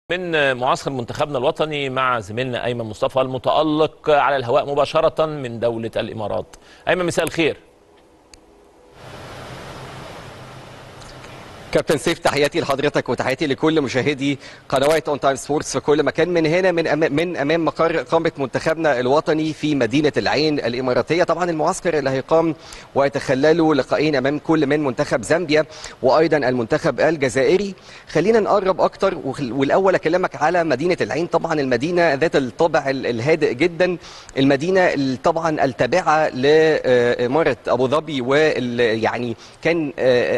من معسكر منتخبنا الوطني مع زميلنا ايمن مصطفى المتالق على الهواء مباشره من دوله الامارات. ايمن مساء الخير. كابتن سيف تحياتي لحضرتك وتحياتي لكل مشاهدي قنوات اون تايم سبورتس في كل مكان من هنا من أمام من امام مقر اقامه منتخبنا الوطني في مدينه العين الاماراتيه طبعا المعسكر اللي هيقام ويتخلله لقاءين امام كل من منتخب زامبيا وايضا المنتخب الجزائري خلينا نقرب اكتر والاول اكلمك على مدينه العين طبعا المدينه ذات الطابع الهادئ جدا المدينه طبعا التابعه لاماره ابو ظبي ويعني كان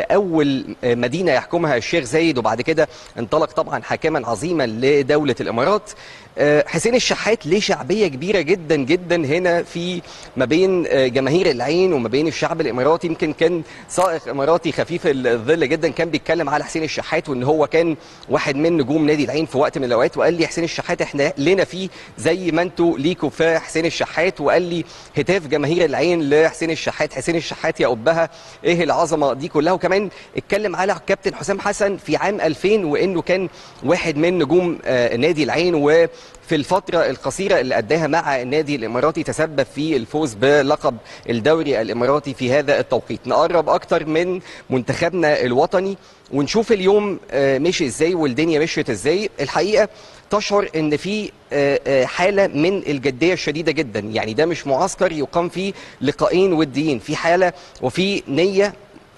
اول مدينه يحكمها الشيخ زايد وبعد كده انطلق طبعا حاكما عظيما لدوله الامارات حسين الشحات ليه شعبيه كبيره جدا جدا هنا في ما بين جماهير العين وما بين الشعب الاماراتي يمكن كان سائق اماراتي خفيف الظل جدا كان بيتكلم على حسين الشحات وان هو كان واحد من نجوم نادي العين في وقت من الاوقات وقال لي حسين الشحات احنا لنا فيه زي ما انتوا ليكوا في حسين الشحات وقال لي هتاف جماهير العين لحسين الشحات حسين الشحات يا ابها ايه العظمه دي كلها وكمان اتكلم على كابتن حسام حسن في عام 2000 وانه كان واحد من نجوم نادي العين و في الفترة القصيرة اللي أداها مع النادي الإماراتي تسبب في الفوز بلقب الدوري الإماراتي في هذا التوقيت نقرب أكتر من منتخبنا الوطني ونشوف اليوم مشي إزاي والدنيا مشيت إزاي الحقيقة تشعر ان في حاله من الجديه الشديده جدا يعني ده مش معسكر يقام فيه لقاءين وديين في حاله وفي نيه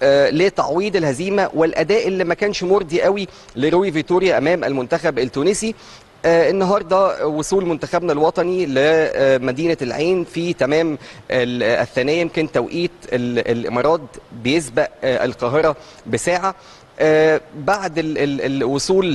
لتعويض الهزيمه والاداء اللي ما كانش مرضي قوي لروي فيتوريا امام المنتخب التونسي آه النهارده وصول منتخبنا الوطني لمدينه العين في تمام الثانيه يمكن توقيت الامارات بيسبق آه القاهره بساعه آه بعد ال ال الوصول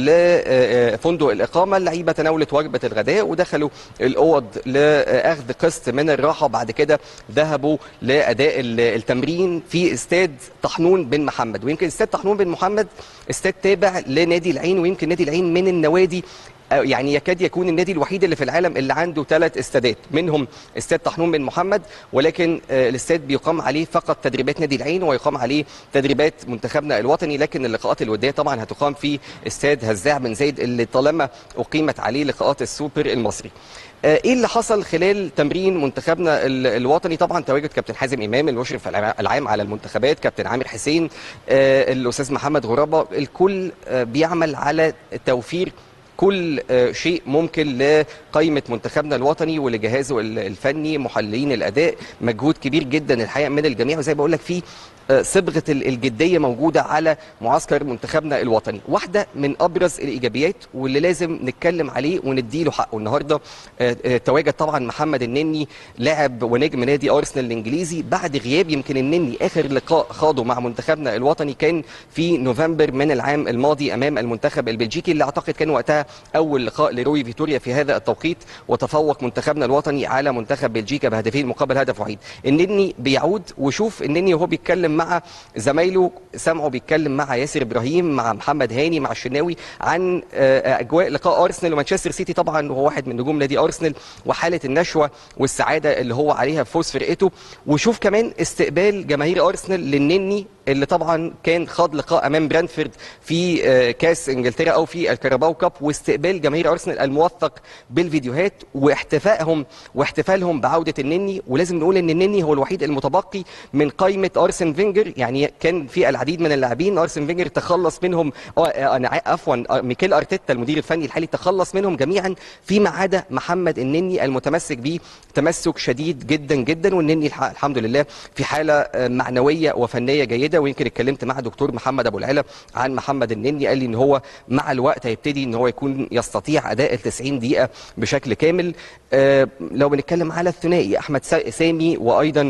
لفندق الإقامة اللعيبة تناولت وجبة الغداء ودخلوا الأوض لأخذ قسط من الراحة بعد كده ذهبوا لأداء التمرين في استاد طحنون بن محمد ويمكن استاد طحنون بن محمد استاد تابع لنادي العين ويمكن نادي العين من النوادي يعني يكاد يكون النادي الوحيد اللي في العالم اللي عنده ثلاث استادات منهم استاد طحنون بن محمد ولكن الاستاد بيقام عليه فقط تدريبات نادي العين ويقام عليه تدريبات منتخبنا الوطني لكن اللقاءات الوديه طبعا هتقام في استاد هزاع بن زايد اللي طالما اقيمت عليه لقاءات السوبر المصري ايه اللي حصل خلال تمرين منتخبنا الوطني طبعا تواجد كابتن حازم امام المشرف العام على المنتخبات كابتن عامر حسين الاستاذ محمد غرابه الكل بيعمل على توفير كل شيء ممكن لقائمة منتخبنا الوطني ولجهازه الفني محللين الأداء مجهود كبير جدا الحقيقة من الجميع وزي بقول لك في صبغة الجدية موجودة على معسكر منتخبنا الوطني واحدة من أبرز الإيجابيات واللي لازم نتكلم عليه ونديله حقه النهاردة تواجد طبعا محمد النني لاعب ونجم نادي أرسنال الإنجليزي بعد غياب يمكن النني آخر لقاء خاضه مع منتخبنا الوطني كان في نوفمبر من العام الماضي أمام المنتخب البلجيكي اللي أعتقد كان وقتها أول لقاء لروي فيتوريا في هذا التوقيت وتفوق منتخبنا الوطني على منتخب بلجيكا بهدفين مقابل هدف وحيد النني بيعود وشوف النني وهو بيتكلم مع زمايله سامعه بيتكلم مع ياسر ابراهيم مع محمد هاني مع الشناوي عن اجواء لقاء ارسنال ومانشستر سيتي طبعا وهو واحد من نجوم نادي ارسنال وحاله النشوه والسعاده اللي هو عليها في فوز فرقته وشوف كمان استقبال جماهير ارسنال للنني اللي طبعا كان خاض لقاء امام برانفورد في كاس انجلترا او في الكاراباو كاب واستقبال جماهير ارسنال الموثق بالفيديوهات واحتفائهم واحتفالهم بعوده النني ولازم نقول ان النني هو الوحيد المتبقي من قائمه ارسن فينجر يعني كان في العديد من اللاعبين ارسن فينجر تخلص منهم انا عفوا ميكيل ارتيتا المدير الفني الحالي تخلص منهم جميعا فيما عدا محمد النني المتمسك به تمسك شديد جدا جدا والنني الحمد لله في حاله معنويه وفنيه جيده ويمكن اتكلمت مع دكتور محمد ابو العلا عن محمد النني قال لي ان هو مع الوقت هيبتدي ان هو يكون يستطيع اداء ال 90 دقيقه بشكل كامل آه لو بنتكلم على الثنائي احمد سامي وايضا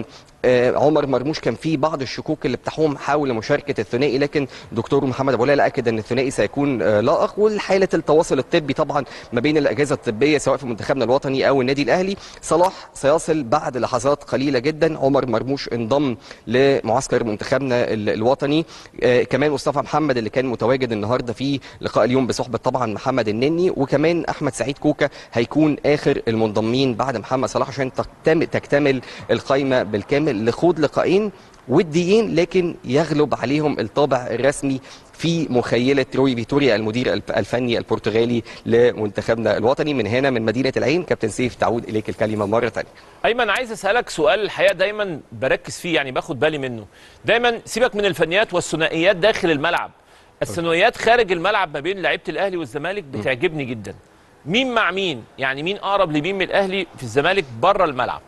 عمر مرموش كان في بعض الشكوك اللي بتحوم حول مشاركه الثنائي لكن دكتور محمد ابو العلا اكد ان الثنائي سيكون لائق والحاله التواصل الطبي طبعا ما بين الاجهزه الطبيه سواء في منتخبنا الوطني او النادي الاهلي صلاح سيصل بعد لحظات قليله جدا عمر مرموش انضم لمعسكر منتخبنا الوطني كمان مصطفى محمد اللي كان متواجد النهارده في لقاء اليوم بصحبه طبعا محمد النني وكمان احمد سعيد كوكا هيكون اخر المنضمين بعد محمد صلاح عشان تكتمل القائمه بالكامل لخوض لقاءين وديين لكن يغلب عليهم الطابع الرسمي في مخيله روي فيتوريا المدير الب- الفني البرتغالي لمنتخبنا الوطني من هنا من مدينه العين كابتن سيف تعود اليك الكلمه مره ثانيه ايمن عايز اسالك سؤال الحقيقه دايما بركز فيه يعني باخد بالي منه دايما سيبك من الفنيات والثنائيات داخل الملعب الثنائيات خارج الملعب ما بين لعيبه الاهلي والزمالك بتعجبني جدا مين مع مين يعني مين اقرب لمين من الاهلي في الزمالك بره الملعب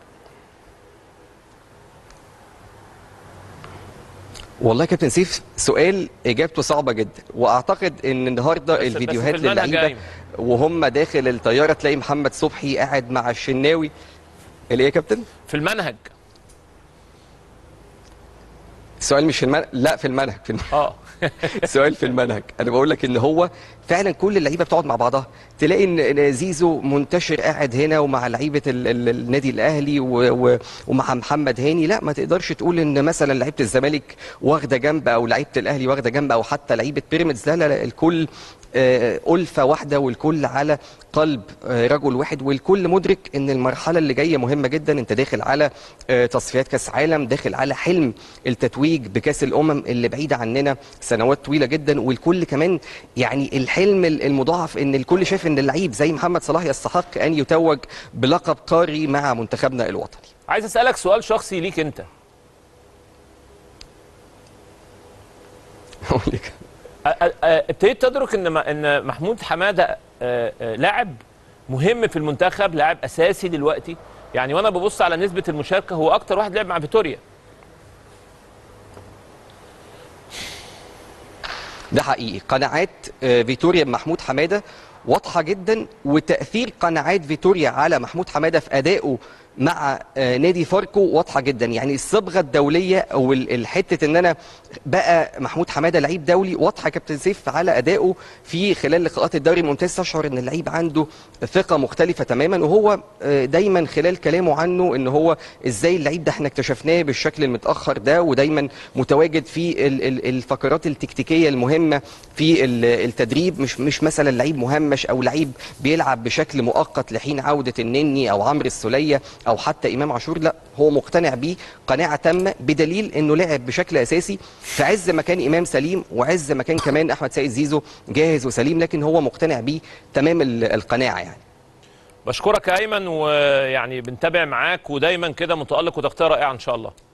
والله يا كابتن سيف سؤال اجابته صعبه جدا واعتقد ان النهارده بس- بس الفيديوهات في المنهج للعيبه أيمن. وهم داخل الطياره تلاقي محمد صبحي قاعد مع الشناوي اللي ايه يا كابتن في المنهج السؤال مش في المنهج لا في المنهج في المنهج. اه سؤال في المنهج انا بقول لك ان هو فعلا كل اللعيبه بتقعد مع بعضها تلاقي ان إن زيزو منتشر قاعد هنا ومع لعيبه ال- ال- النادي الاهلي و- و- ومع محمد هاني لا ما تقدرش تقول ان مثلا لعيبه الزمالك واخده جنب او لعيبه الاهلي واخده جنب او حتى لعيبه بيراميدز لا لا, لا الكل آه، ألفة واحدة والكل على قلب آه، رجل واحد والكل مدرك ان المرحلة اللي جاية مهمة جدا انت داخل على آه، تصفيات كاس عالم داخل على حلم التتويج بكاس الامم اللي بعيدة عننا سنوات طويلة جدا والكل كمان يعني الحلم المضاعف ان الكل شايف ان اللعيب زي محمد صلاح يستحق ان يتوج بلقب قاري مع منتخبنا الوطني عايز اسالك سؤال شخصي ليك انت أقول لك. أ- أ- أ- ابتديت تدرك ان ما- ان محمود حماده آه، آه، لاعب مهم في المنتخب لاعب اساسي دلوقتي يعني وانا ببص على نسبه المشاركه هو اكتر واحد لعب مع فيتوريا ده حقيقي قناعات آه، فيتوريا بمحمود حماده واضحه جدا وتاثير قناعات فيتوريا على محمود حماده في ادائه مع آه، نادي فاركو واضحه جدا يعني الصبغه الدوليه او ال- الحته ان انا بقى محمود حماده لعيب دولي واضحه يا كابتن سيف على ادائه في خلال لقاءات الدوري الممتاز تشعر ان اللعيب عنده ثقه مختلفه تماما وهو آه، دايما خلال كلامه عنه ان هو ازاي اللعيب ده احنا اكتشفناه بالشكل المتاخر ده ودايما متواجد في ال- ال- الفقرات التكتيكيه المهمه في ال- التدريب مش مش مثلا لعيب مهمش او لعيب بيلعب بشكل مؤقت لحين عوده النني او عمرو السوليه او حتى امام عاشور لا هو مقتنع بيه قناعه تامه بدليل انه لعب بشكل اساسي في عز ما كان امام سليم وعز ما كان كمان احمد سيد زيزو جاهز وسليم لكن هو مقتنع بيه تمام ال- القناعه يعني بشكرك يا ايمن ويعني بنتابع معاك ودايما كده متالق وتغطيه رائعه ان شاء الله